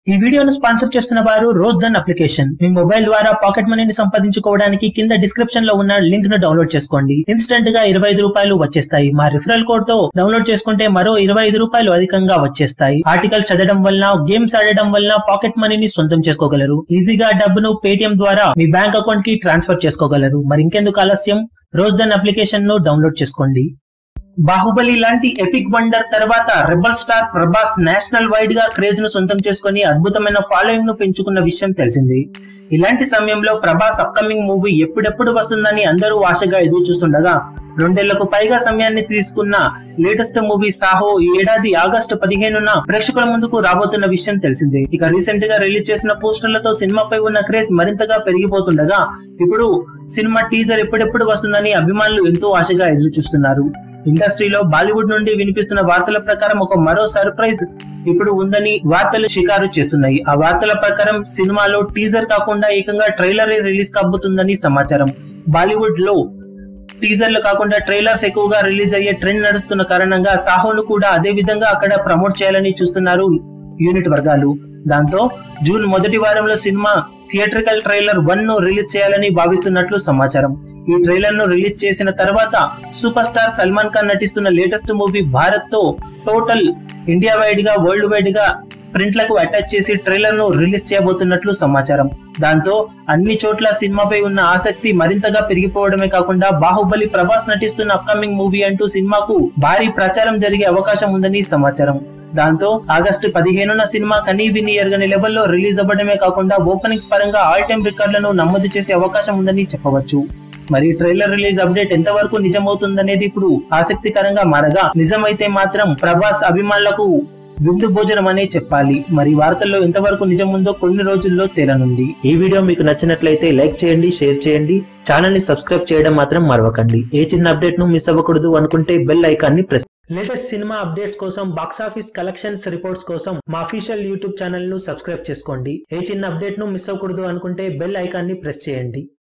ఈ వీడియోను స్పాన్సర్ చేస్తున్న వారు రోజ్ దన్ అప్లికేషన్ మీ మొబైల్ ద్వారా పాకెట్ మనీని సంపాదించుకోవడానికి కింద డిస్క్రిప్షన్ లో ఉన్న లింక్ ను డౌన్లోడ్ చేసుకోండి ఇన్స్టెంట్ గా ఇరవై ఐదు రూపాయలు వచ్చేస్తాయి మా రిఫరల్ కోడ్ తో డౌన్లోడ్ చేసుకుంటే మరో ఇరవై ఐదు రూపాయలు అధికంగా వచ్చేస్తాయి ఆర్టికల్ చదవడం వలన గేమ్స్ ఆడడం వలన పాకెట్ మనీని సొంతం చేసుకోగలరు ఈజీగా డబ్బును పేటిఎం ద్వారా మీ బ్యాంక్ అకౌంట్ కి ట్రాన్స్ఫర్ చేసుకోగలరు మరి ఇంకెందుకు ఆలస్యం రోజ్ దన్ అప్లికేషన్ ను డౌన్లోడ్ చేసుకోండి బాహుబలి లాంటి ఎపిక్ వండర్ తర్వాత rebel star Prabhas national wide గా క్రేజ్ ను సొంతం చేసుకుని అద్భుతమైన ఫాలోయింగ్ ను పెంచుకున్న విషయం తెలిసింది ఇలాంటి సమయంలో ప్రభాస్ అప్కమింగ్ మూవీ ఎప్పుడెప్పుడు వస్తుందని అందరూ ఆశగా ఎదురు చూస్తుండగా రెండేళ్లకు పైగా సమయాన్ని తీసుకున్న లేటెస్ట్ మూవీ సాహో ఈ ఏడాది ఆగస్టు పదిహేనున ప్రేక్షకుల ముందుకు రాబోతున్న విషయం తెలిసిందే ఇక రీసెంట్ గా రిలీజ్ చేసిన పోస్టర్లతో సినిమాపై ఉన్న క్రేజ్ మరింతగా పెరిగిపోతుండగా ఇప్పుడు సినిమా టీజర్ ఎప్పుడెప్పుడు వస్తుందని అభిమానులు ఎంతో ఆశగా ఎదురు చూస్తున్నారు ఇండస్ట్రీలో బాలీవుడ్ నుండి వినిపిస్తున్న వార్తల ప్రకారం ఒక మరో సర్ప్రైజ్ ఇప్పుడు ఉందని వార్తలు షికారు చేస్తున్నాయి ఆ వార్తల ప్రకారం సినిమాలో టీజర్ కాకుండా ఏకంగా ట్రైలర్ రిలీజ్ కాబోతుందని సమాచారం బాలీవుడ్ లో టీజర్లు కాకుండా ట్రైలర్స్ ఎక్కువగా రిలీజ్ అయ్యే ట్రెండ్ నడుస్తున్న కారణంగా సాహోను కూడా అదే విధంగా అక్కడ ప్రమోట్ చేయాలని చూస్తున్నారు యూనిట్ వర్గాలు దాంతో జూన్ మొదటి వారంలో సినిమా థియేట్రికల్ ట్రైలర్ వన్ ను రిలీజ్ చేయాలని భావిస్తున్నట్లు సమాచారం ఈ ట్రైలర్ ను రిలీజ్ చేసిన తర్వాత సూపర్ స్టార్ సల్మాన్ ఖాన్ నటిస్తున్న లేటెస్ట్ మూవీ భారత్ తో టోటల్ ఇండియా వైడ్ గా వరల్డ్ వైడ్ గా ప్రింట్లకు అటాచ్ చేసి ట్రైలర్ ను రిలీజ్ చేయబోతున్నట్లు సమాచారం దాంతో అన్ని చోట్ల సినిమాపై ఉన్న ఆసక్తి మరింతగా పెరిగిపోవడమే కాకుండా బాహుబలి ప్రభాస్ నటిస్తున్న అప్కమింగ్ మూవీ అంటూ సినిమాకు భారీ ప్రచారం జరిగే అవకాశం ఉందని సమాచారం దాంతో ఆగస్టు పదిహేనున సినిమా కనీ విని ఎరగని లెవెల్లో రిలీజ్ అవ్వడమే కాకుండా ఓపెనింగ్స్ పరంగా ఆల్ టైమ్ రికార్డులను నమోదు చేసే అవకాశం ఉందని చెప్పవచ్చు మరి ట్రైలర్ రిలీజ్ అప్డేట్ ఎంతవరకు నిజమవుతుందనేది ఇప్పుడు ఆసక్తికరంగా మారగా నిజమైతే మాత్రం ప్రభాస్ అభిమానులకు విందు భోజనం అనే చెప్పాలి మరి వార్తల్లో ఎంతవరకు నిజం ఉందో కొన్ని రోజుల్లో తేలనుంది ఈ వీడియో మీకు నచ్చినట్లయితే లైక్ చేయండి షేర్ చేయండి ఛానల్ ని సబ్స్క్రైబ్ చేయడం మాత్రం మరవకండి ఏ చిన్న అప్డేట్ ను మిస్ అవ్వకూడదు అనుకుంటే బెల్ ఐకాన్ ని ప్రెస్ లేటెస్ట్ సినిమా అప్డేట్స్ కోసం బాక్సాఫీస్ కలెక్షన్స్ రిపోర్ట్స్ కోసం మా అఫీషియల్ యూట్యూబ్ ఛానల్ ను సబ్స్క్రైబ్ చేసుకోండి ఏ చిన్న అప్డేట్ ను మిస్ అవ్వకూడదు అనుకుంటే బెల్ ఐకాన్ ని ప్రెస్ చేయండి